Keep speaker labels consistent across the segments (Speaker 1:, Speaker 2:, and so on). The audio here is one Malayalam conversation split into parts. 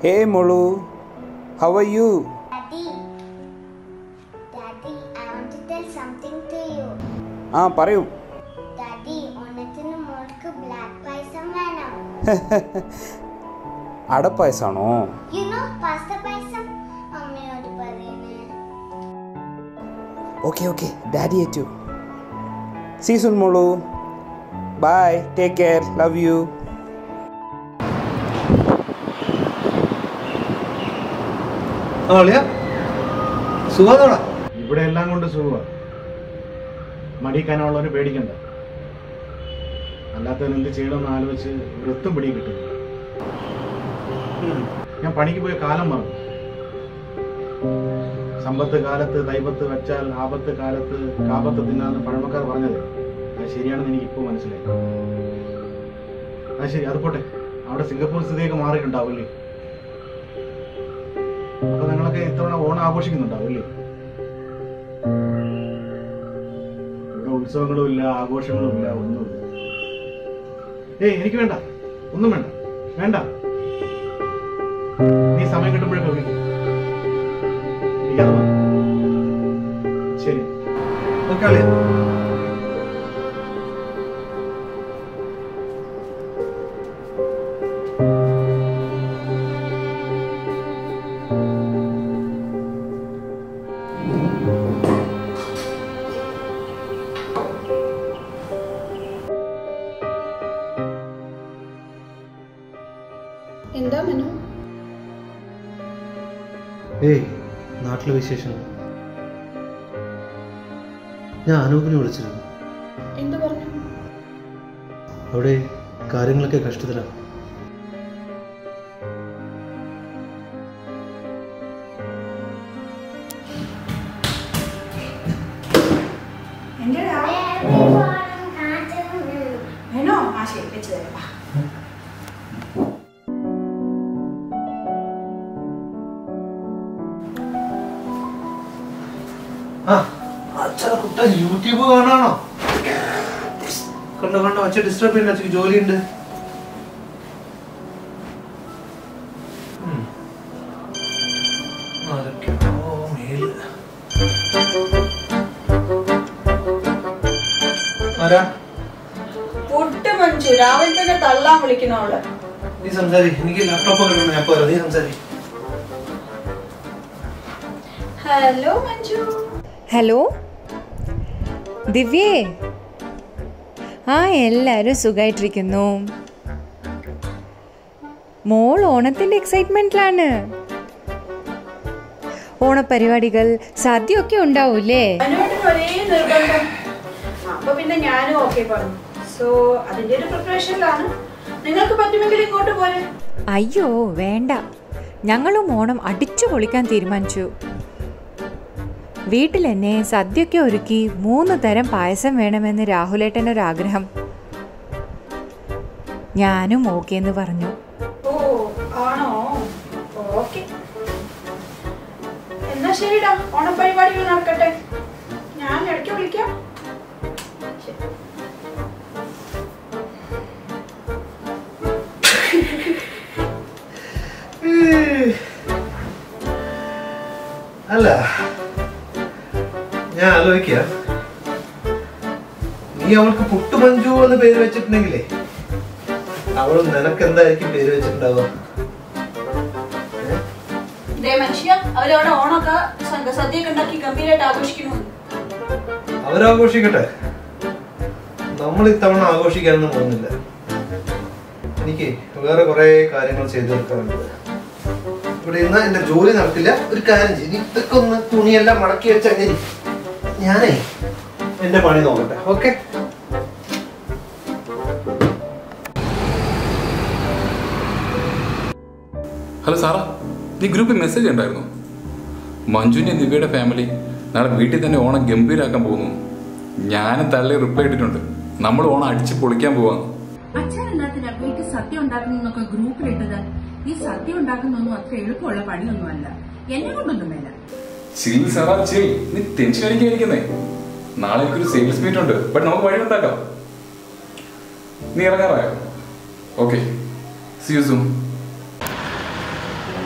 Speaker 1: Hey Molu, how are you?
Speaker 2: Daddy, Daddy, I want to tell something to you.
Speaker 1: ആ പറയൂ
Speaker 2: Daddy, ഓണത്തിന് മോൾക്ക് ബ്ലാക്ക് പായസം വേണം
Speaker 1: അടപ്പായസാണോ
Speaker 2: യു നോ പാസ്ത പായസം അമ്മയോട് പറയുന്നേ
Speaker 1: ഓക്കെ ഓക്കെ ഡാഡി ഏറ്റു സീ സുൻ മോളു bye take care love you
Speaker 3: ആളിയ സുഖമാണോടാ ഇവിടെ എല്ലാം കൊണ്ട് സുഖമാണ് മടിക്കാനുള്ളവര് പേടിക്കണ്ട അല്ലാത്തവൻ എന്ത് ചെയ്യണമെന്ന് ആലോചിച്ച് വൃത്തും പിടിയും കിട്ടും ഞാൻ പണിക്ക് പോയ കാലം മറന്നു സമ്പത്ത് കാലത്ത് ദൈവത്ത് വെച്ചാൽ ആപത്ത് കാലത്ത് കാപത്ത് തിന്നാന്ന് പഴമക്കാർ പറഞ്ഞത് അത് ശരിയാണെന്ന് എനിക്ക് ഇപ്പോൾ മനസ്സിലായി അത് ശരി അത് പോട്ടെ അവിടെ സിംഗപ്പൂർ സ്ഥിതിയൊക്കെ മാറിയിട്ടുണ്ടാവില്ലേ അപ്പൊ നിങ്ങളൊക്കെ ഇത്തവണ ഓണം ആഘോഷിക്കുന്നുണ്ടാവും അല്ലേ ഇവിടെ ഉത്സവങ്ങളും ഇല്ല ആഘോഷങ്ങളും ഇല്ല ഒന്നുമില്ല ഏയ് എനിക്ക് വേണ്ട ഒന്നും വേണ്ട വേണ്ട നീ സമയം കിട്ടുമ്പോഴൊക്കെ വിളിക്കും എനിക്കത് മതി. ശരി ഓക്കെ അല്ലേ
Speaker 4: എന്താ മനു
Speaker 5: ഏയ് നാട്ടിലെ വിശേഷം ഞാൻ അനൂപിനെ വിളിച്ചിരുന്നു
Speaker 4: എന്തു പറഞ്ഞു
Speaker 5: അവിടെ കാര്യങ്ങളൊക്കെ കഷ്ടത്തിലാണ്
Speaker 4: വേണോ ആ ശരി വെച്ച് തരാം വാ.
Speaker 5: ആ അച്ഛനെ കുട്ട യൂട്യൂബ് കാണാണോ കണ്ടോ കണ്ടോ അച്ഛൻ ഡിസ്റ്റർബ് ചെയ്യണ്ട അച്ഛക്ക് ജോലിയുണ്ട് ഉം. ആരൊക്കെയാണോ മേല്? ആരാ
Speaker 4: പുട്ട് മഞ്ചു രാവിലെ തന്നെ തള്ളാൻ വിളിക്കണ അവള്
Speaker 5: നീ സംസാരി എനിക്ക് ലാപ്ടോപ്പ് കിട്ടണം ഞാൻ പോരാ നീ സംസാരി
Speaker 4: ഹലോ മഞ്ജു
Speaker 6: ഹലോ ദിവ്യേ ആ എല്ലാവരും സുഖമായിട്ടിരിക്കുന്നു മോൾ ഓണത്തിൻ്റെ എക്സൈറ്റ്മെൻറ്റിലാണ് ഓണപരിപാടികൾ സദ്യയൊക്കെ ഉണ്ടാവൂലേ
Speaker 4: അനുവേട്ടന് ഒരേ നിർബന്ധം അപ്പൊ പിന്നെ ഞാനും ഓക്കെ പറഞ്ഞു സോ അതിന്റെ ഒരു പ്രിപ്പറേഷനിലാണ് നിങ്ങൾക്ക് പറ്റുമെങ്കിൽ ഇങ്ങോട്ട് പോരെ
Speaker 6: അയ്യോ വേണ്ട ഞങ്ങളും ഓണം അടിച്ചു പൊളിക്കാൻ തീരുമാനിച്ചു വീട്ടിൽ എന്നെ സദ്യയൊക്കെ ഒരുക്കി മൂന്ന് തരം പായസം വേണമെന്ന് രാഹുലേട്ടനൊരാഗ്രഹം ഞാനും ഓക്കെ എന്ന് പറഞ്ഞു
Speaker 4: ഓ ആണോ ഓക്കെ എന്നാ ശരിടാ ഓണപ്പരിപാടികൾ നടക്കട്ടെ ഞാൻ ഇടയ്ക്ക് വിളിക്കാം ശരി.
Speaker 5: അല്ല ഞാൻ ആലോചിക്കുക നീ അവൾക്ക് പുട്ടുമഞ്ജു എന്ന് പേര് വെച്ചിട്ടുണ്ടെങ്കിലേ അവൾ നിനക്ക് എന്തായിരിക്കും പേര് വെച്ചിട്ടുണ്ടാവുക
Speaker 4: ദേ മനുഷ്യ അവരവിടെ ഓണമൊക്കെ സദ്യ- സദ്യയൊക്കെ ഉണ്ടാക്കി ഗംഭീരമായിട്ട് ആഘോഷിക്കുന്നു
Speaker 5: അവരാഘോഷിക്കട്ടെ നമ്മൾ ഇത്തവണ ആഘോഷിക്കാനൊന്നും പോകുന്നില്ല എനിക്ക് വേറെ കുറെ കാര്യങ്ങൾ ചെയ്തു തീർക്കാറുണ്ട് ഇവിടെ ഇന്ന് എന്റെ ജോലി നടക്കില്ല ഒരു കാര്യം ചെയ്യും ഇതൊക്കെ ഒന്ന് തുണിയെല്ലാം മടക്കി വെച്ചാൽ ഞാൻ ഞാനേ എന്റെ പണി നോക്കട്ടെ ഓക്കെ
Speaker 7: ഹലോ സാറാ നീ ഗ്രൂപ്പിൽ മെസ്സേജ് ഉണ്ടായിരുന്നു മഞ്ജുവിൻ്റെ ദിവ്യയുടെ ഫാമിലി നാളെ വീട്ടിൽ തന്നെ ഓണം ഗംഭീരാക്കാൻ പോകുന്നു ഞാനും തള്ളി റിപ്ലൈ ഇട്ടിട്ടുണ്ട് നമ്മൾ ഓണം അടിച്ച് പൊളിക്കാൻ പോവാന്ന്
Speaker 8: അച്ഛൻ എന്നാത്തിനാ വീട്ടിൽ സദ്യ ഉണ്ടാക്കുന്നൊക്കെ ഗ്രൂപ്പിലിട്ടത് ഈ സദ്യ ഉണ്ടാക്കുന്നൊന്നും അത്ര എളുപ്പമുള്ള പണിയൊന്നുമല്ല എന്നെ കൊണ്ടൊന്നും വേണ്ട
Speaker 7: ചിൽ സാറാ ചിൽ നീ ടെൻഷൻ അടിക്കാതിരിക്കുന്നേ നാളെ ഒരു സെയിൽസ് മീറ്റ് ഉണ്ട് ബട്ട് നമുക്ക് വഴി ഉണ്ടാക്കാം നീ ഇറങ്ങാറായോ okay see you soon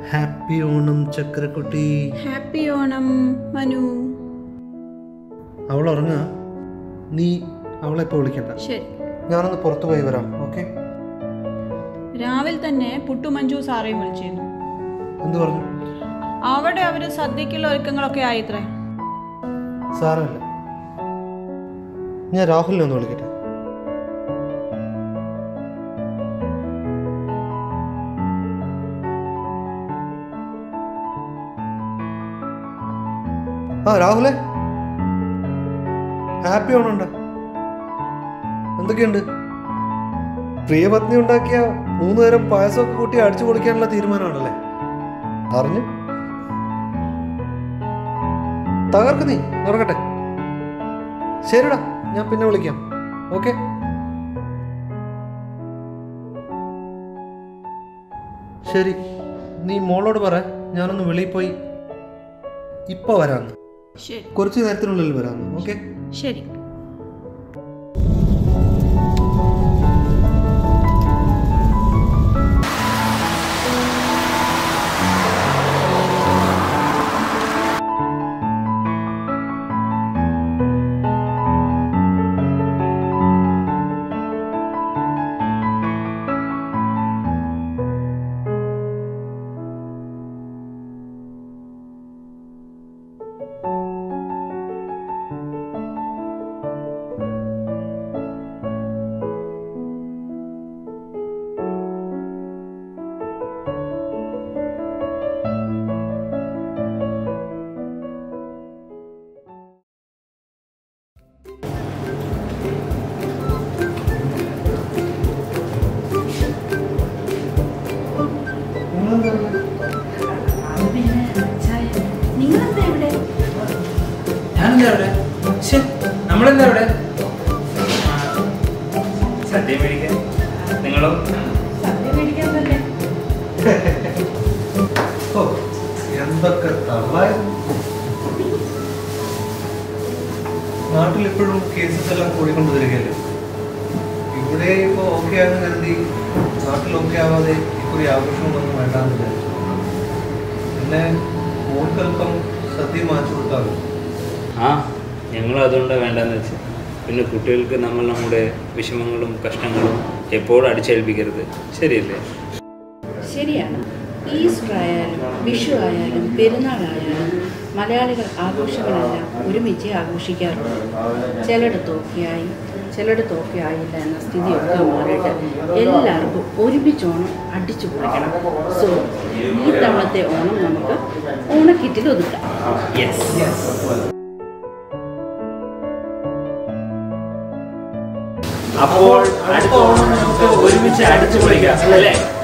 Speaker 5: happy Onam ചക്രക്കുട്ടി
Speaker 4: ഹാപ്പി ഓണം മനു
Speaker 5: അവൾ ഉറങ്ങുക നീ അവളെ ഇപ്പോൾ വിളിക്കണ്ട
Speaker 4: ശരി
Speaker 5: ഞാനൊന്ന് പുറത്തു പോയി വരാം ഓക്കെ
Speaker 4: രാവിലെ തന്നെ പുട്ടു മഞ്ജു സാറേയും വിളിച്ചിരുന്നു
Speaker 5: എന്ത് പറഞ്ഞു
Speaker 4: അവിടെ അവര് സദ്യക്കുള്ള ഒരുക്കങ്ങളൊക്കെ ആയിത്രേ
Speaker 5: സാരമില്ല ഞാൻ രാഹുലിനെ ഒന്ന് വിളിക്കട്ടെ ആ രാഹുലേ ഹാപ്പി ഓണുണ്ട് എന്തൊക്കെയുണ്ട് പ്രിയപത്നി ഉണ്ടാക്കിയ മൂന്ന് നേരം പായസമൊക്കെ കൂട്ടി അടിച്ചു പൊളിക്കാനുള്ള തീരുമാനമാണല്ലേ അറിഞ്ഞു തകർക്ക് നീ നടക്കട്ടെ ശരിടാ ഞാൻ പിന്നെ വിളിക്കാം ഓക്കെ ശരി നീ മോളോട് പറ ഞാനൊന്ന് വെളിയിൽ പോയി ഇപ്പൊ വരാന്ന്
Speaker 4: ശരി
Speaker 5: കുറച്ച് നേരത്തിനുള്ളിൽ വരാന്ന് ഓക്കെ
Speaker 4: ശരി നിങ്ങളെന്താ ഇവിടെ
Speaker 1: ഞാനെന്താ അവിടെ ശ്ശെ, നമ്മളെന്താ അവിടെ സദ്യ മേടിക്കാൻ നിങ്ങളോ
Speaker 4: സദ്യ മേടിക്കാൻ തന്നെ
Speaker 5: ഓ എന്തൊക്കെ തള്ളായിരുന്നു നാട്ടിൽ ഇപ്പോഴും കേസസ് എല്ലാം കൂടിക്കൊണ്ട് വരികയല്ലേ ഇവിടെ ഇപ്പോൾ ഓക്കെ ആണെന്ന് കരുതി നാട്ടിൽ ഓക്കെ ആവാതെ ഇക്കുറി ആഘോഷമൊന്നും വേണ്ടാന്ന് വിചാരിച്ചു പിന്നെ മോൾക്കല്പം സദ്യ മാറ്റി കൊടുത്താലോ
Speaker 9: ആ ഞങ്ങൾ അതുകൊണ്ടാണ് വേണ്ടെന്ന് വെച്ച് പിന്നെ കുട്ടികൾക്ക് നമ്മൾ നമ്മുടെ വിഷമങ്ങളും കഷ്ടങ്ങളും എപ്പോഴും അടിച്ചേൽപ്പിക്കരുത് ശരിയല്ലേ
Speaker 8: ശരിയാണ് ഈസ്റ്റർ ആയാലും വിഷു ആയാലും പെരുന്നാളായാലും മലയാളികൾ ആഘോഷങ്ങളെല്ലാം ഒരുമിച്ച് ആഘോഷിക്കാറുണ്ട് ചിലയിടത്തൊക്കെയായി ചിലയിടത്തൊക്കെ ആയില്ല എന്ന സ്ഥിതിയൊക്കെ മാറിയിട്ട് എല്ലാവർക്കും ഒരുമിച്ച് ഓണം അടിച്ചു പൊളിക്കണം സോ ഈ തവണത്തെ ഓണം നമുക്ക് ഓണക്കിറ്റിൽ ഒതുക്കാം
Speaker 1: അപ്പോൾ അടുത്ത ഓണം നമുക്ക് ഒരുമിച്ച് അടിച്ചു പൊളിക്കാം അല്ലേ